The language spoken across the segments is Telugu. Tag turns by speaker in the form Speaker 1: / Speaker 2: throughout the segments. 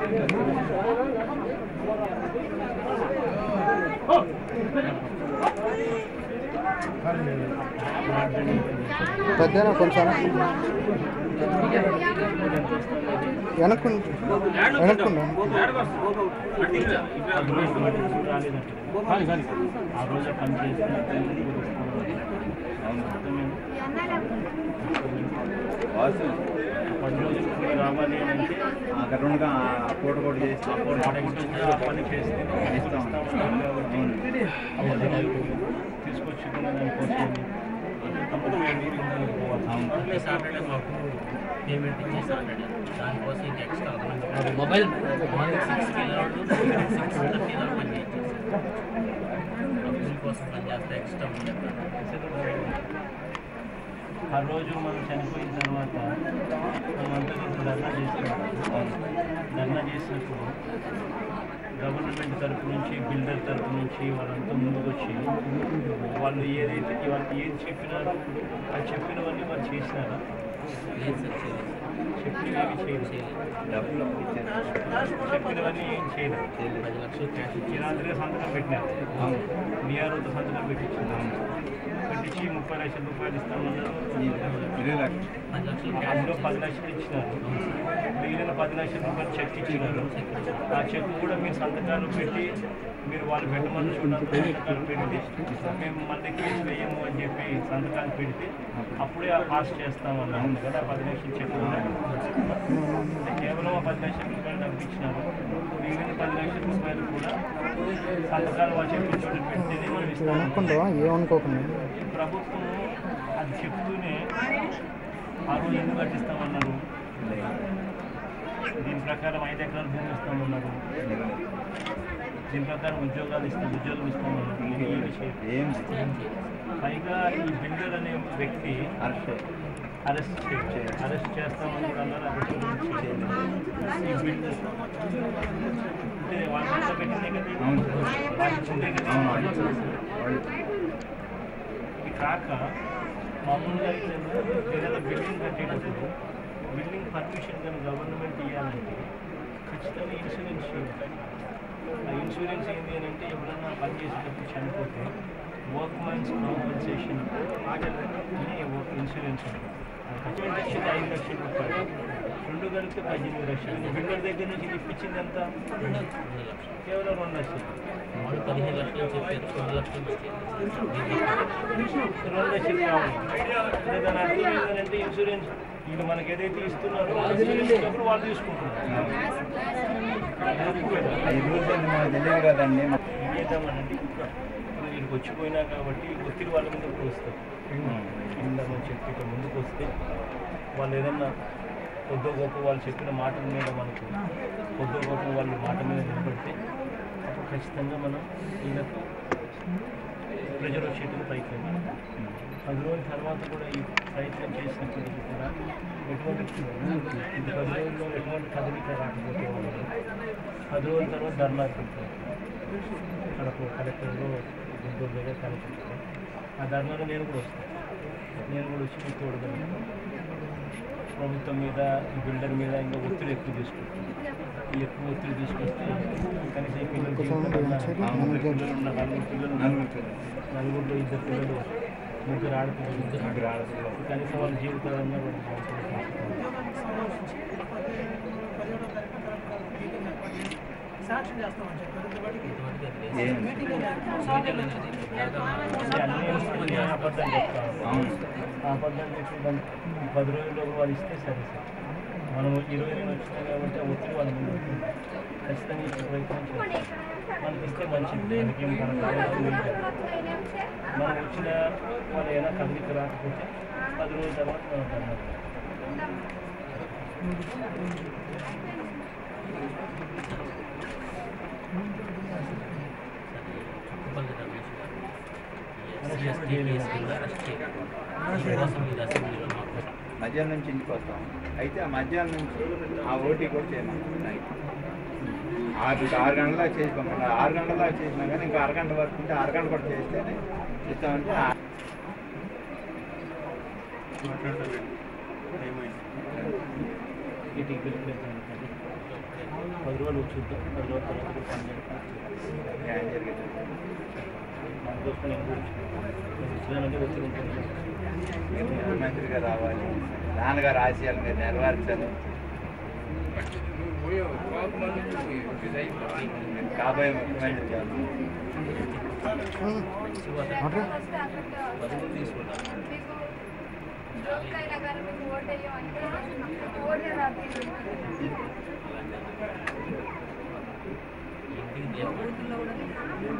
Speaker 1: పెద్దనా కొంచెం వెనక్కు వెనక్కుండా
Speaker 2: ఆ రోజు పని చేసి పది రోజులు కూలి రావాలి అని అంటే
Speaker 3: అక్కడ ఉండగా పూట పూట చేస్తే
Speaker 2: అప్పుడు నెక్స్ట్ ఆ పని చేస్తే
Speaker 3: ఇస్తాం.
Speaker 2: కాబట్టి అప్పుడు తీసుకొచ్చి కూడా దానికోసం అప్పుడు మేము ఊరికి పోవాలి.
Speaker 4: సాటర్డే మాకు పేమెంట్ ఇచ్చే సాటర్డే దానికోసం ఇంకా ఎక్స్ట్రా అదనంగా మొబైల్ మార్నింగ్ సిక్స్కి వెళ్ళాడు సిక్స్ థర్టీ దాకా పని చేయించేసారు దీనికోసం పని చేస్తే ఎక్స్ట్రా ఉంది
Speaker 2: ఆ రోజు మనం చనిపోయిన తర్వాత మనం అంతా కలిసి ధర్నా చేస్తున్నాం ధర్నా చేసినప్పుడు గవర్నమెంట్ తరపు నుంచి బిల్డర్ తరపు నుంచి వాళ్ళంతా ముందుకు వచ్చి వాళ్ళు ఏదైతే వాళ్ళు ఏది చెప్పినారో అది చెప్పినవన్నీ వాళ్ళు చేసినారా
Speaker 4: లేదు సార్ చేయలేదు
Speaker 2: చెప్పినవి చేయలేదు
Speaker 4: చేయలేదు
Speaker 3: డబ్బులు ఇచ్చారు
Speaker 2: చెప్పినవన్నీ ఏం చేయలేదు
Speaker 4: పది లక్షలు క్యాష్
Speaker 2: ఈ రాత్రి సంతకం పెట్టినారు బీఆర్ఓతో సంతకం పెట్టించున్నాం పెట్టించి ముప్పై లక్షల రూపాయలు ఇస్తామన్నారు
Speaker 3: ఇరవై లక్షలు
Speaker 4: పది లక్షలు క్యాష్
Speaker 2: అందులో పది లక్షలు ఇచ్చినారు మిగిలిన పది లక్షల రూపాయలు చెక్ ఇచ్చినారు ఆ చెక్ కూడా మీరు సంతకాలు పెట్టి మీరు వాళ్ళు పెట్టమని చూడండి సంతకాలు పెట్టి మేము మళ్ళీ కేసు వేయము అని చెప్పి సంతకాలు పెడితే అప్పుడే ఆ పాస్ చేస్తామన్నాము కదా పది లక్షలు చెక్ కూడా కేవలం ఆ పది లక్షల రూపాయలు డబ్బు ఇచ్చినారు మిగిలిన పది లక్షల రూపాయలు కూడా సంతకాలు వాళ్ళు చెప్పి చోట పెడితేనే మనం ఇస్తాము
Speaker 1: వెనక్కుండా ఏమనుకోకుండా
Speaker 2: ఈ ప్రభుత్వం అది చెప్తూనే ఆ రోజు ఎందుకు కట్టిస్తామన్నారు దీని ప్రకారం ఐదు ఎకరాల భూమి ఇస్తామన్నారు దీని ప్రకారం ఉద్యోగాలు ఇస్తాం ఉద్యోగం ఇస్తామన్నారు ఇది ఏమి చేయదు.
Speaker 3: ఏం
Speaker 2: పైగా ఈ బిల్డర్ అనే వ్యక్తి
Speaker 3: అరెస్ట్
Speaker 2: అరెస్ట్ చేయలేదు అరెస్ట్ చేస్తామని కూడా అన్నారు అది చేయలేదు. ఈ బిల్డర్ అంటే వాళ్ళ మీద పెట్టిందే కదా ఇది?
Speaker 3: అవును సార్.
Speaker 2: వాళ్ళు ఇచ్చిందే కదా
Speaker 3: అవును
Speaker 2: వాళ్ళు
Speaker 3: వాళ్ళు
Speaker 2: ఇది కాక మామూలుగా అయితే ఏదైనా బిల్డింగ్ కట్టేటప్పుడు బిల్డింగ్ పర్మిషన్ కానీ గవర్నమెంట్ ఇవ్వాలంటే ఖచ్చితంగా ఇన్సూరెన్స్ చేయాలి ఆ ఇన్సూరెన్స్ ఏంటి అని అంటే ఎవరైనా పని చేసేటప్పుడు చనిపోతే వర్క్ మ్యాన్స్ కాంపన్సేషన్ అని ఒక ఇన్సూరెన్స్ ఉంటుంది అది ఖచ్చితంగా లక్షలు ఐదు లక్షల రూపాయలు రెండు కలిపితే పద్దెనిమిది లక్షలు బిల్డర్ దగ్గర నుంచి ఇప్పించింది ఎంత
Speaker 4: రెండు రెండు లక్షలు
Speaker 2: కేవలం రెండు లక్షలు
Speaker 4: వాళ్ళు పదిహేను లక్షలు చెప్పారు రెండు లక్షలు
Speaker 2: రెండు లక్షలు కావాలి అంటే దాని అర్థం ఏంటంటే ఇన్సూరెన్స్ వీళ్ళు మనకి ఏదైతే ఇస్తున్నారో ఇన్సూరెన్స్ డబ్బులు వాళ్ళు తీసుకుంటున్నారు తప్పు కదా.
Speaker 3: ఈ రూల్స్ అన్ని మనకు తెలియదు కదండి
Speaker 2: ఏం చేద్దామనంటే ఇప్పుడు వీళ్ళకి వచ్చిపోయినా కాబట్టి ఒత్తిడి వాళ్ళ మీద కూడా వస్తారు ఉందామని చెప్పి ఇక ముందుకు వస్తే వాళ్ళు ఏదన్నా కొద్దో గొప్ప వాళ్ళు చెప్పిన మాటల మీద మనకు కొద్దో గొప్ప వాళ్ళ మాట మీద నిలబడితే అప్పుడు ఖచ్చితంగా మనం వీళ్ళకు ప్రెజర్ వచ్చేట్టుగా పైకి వెళ్ళాలి. పది రోజుల తర్వాత కూడా ఈ ప్రయత్నం చేసినప్పటికీ కూడా ఎటువంటి ఇది పది రోజుల్లో ఎటువంటి కదలిక రాకపోతే వాళ్ళు పది రోజుల తర్వాత ధర్నా పెడతారు కడప కలెక్టర్లో గుంటూరు దగ్గర కలెక్టర్ ఆ ధర్నాలో నేను కూడా వస్తాను నేను కూడా వచ్చి మీకు తోడుగా ప్రభుత్వం మీద ఈ బిల్డర్ మీద ఇంకా ఒత్తిడి ఎక్కువ తీసుకుంటాను ఈ ఎక్కువ ఒత్తిడి తీసుకొస్తే కనీసం ఈ పిల్లలు జీవితాలన్నా ఆ ముగ్గురు పిల్లలు ఉన్న నలుగురు పిల్లలు ఉన్నారు.
Speaker 3: నలుగురు పిల్లలు.
Speaker 2: నలుగురిలో ఇద్దరు పిల్లలు ముగ్గురు ఆడపిల్లలు
Speaker 3: ముగ్గురు ఆడపిల్లలు.
Speaker 2: కనీసం వాళ్ళ జీవితాలన్నా కూడా బాగుంటుంది.
Speaker 3: ఏం
Speaker 2: అంటే అన్ని అన్ని అబద్ధాలు చెప్తాను
Speaker 3: అవును
Speaker 2: ఆ అబద్ధాలు చెప్పి దాన్ని పది రోజుల్లో వాళ్ళు ఇస్తే సరే సార్ మనం ఇరవై రెండు వచ్చినాయి కాబట్టి ఆ ఒత్తిడి వాళ్ళ ముందు ఉంటుంది. ఖచ్చితంగా ఇచ్చే ప్రయత్నం చేస్తాం మనకి ఇస్తే మంచిది మనకేం మనకు కావాల్సింది ఏం లేదు. మనం వచ్చిన వాళ్ళు ఏదైనా కదలిక రాకపోతే పది రోజుల తర్వాత మనం ధర్నా చేస్తాం.
Speaker 4: కుప్పల్ రమేష్ గారు ఎస్సీ ఎస్టీ కేసులు అరెస్ట్ చేయడం దీనికోసం ఇది అసెంబ్లీలో మాకు
Speaker 3: మధ్యాహ్నం నుంచి ఇంటికి వస్తాం అయితే ఆ మధ్యాహ్నం నుంచి ఆ ఓటీ కూడా చేయమన్నాం నైట్ ఆరు ఆరు గంటల చేసి పంపండి ఆరు గంటల చేసినా కానీ ఇంకా అరగంట వరకు ఉంటే అరగంట కూడా చేస్తేనే ఇస్తామంటే ఆ-
Speaker 2: ఇది పిలిపించండి. పది రోజులు చూద్దాం పది రోజుల తర్వాత కూడా పని చేయాలి.
Speaker 3: న్యాయం జరిగేది
Speaker 2: అందుకోసం నేను కూడా నేను ఇచ్చినానంటే ఒత్తిడి ఉంటుంది
Speaker 3: మీరు ముఖ్యమంత్రిగా రావాలి నాన్నగారు ఆశయాలు మీరు నెరవేర్చాలి మీరు కాబోయే ముఖ్యమంత్రి కావాలి
Speaker 1: అట్రా
Speaker 4: బదులు తీసుకుంటాం ఇంటికి దేవుడు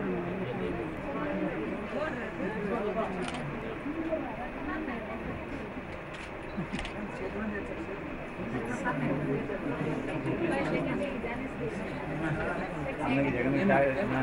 Speaker 3: అన్నకి జగన్ తాగేస్తున్నా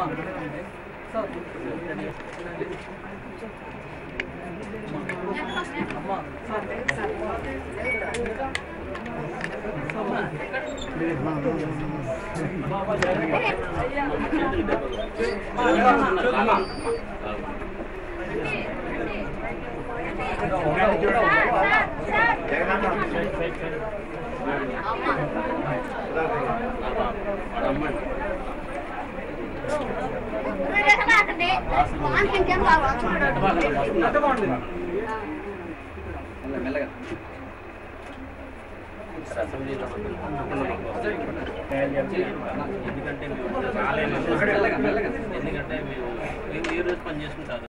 Speaker 3: జగన్
Speaker 4: అసెంబ్లీలో ఎందుకంటే మేము చాలా ఎందుకంటే మేము మేము ఏ రోజు పని చేసుకుంటారు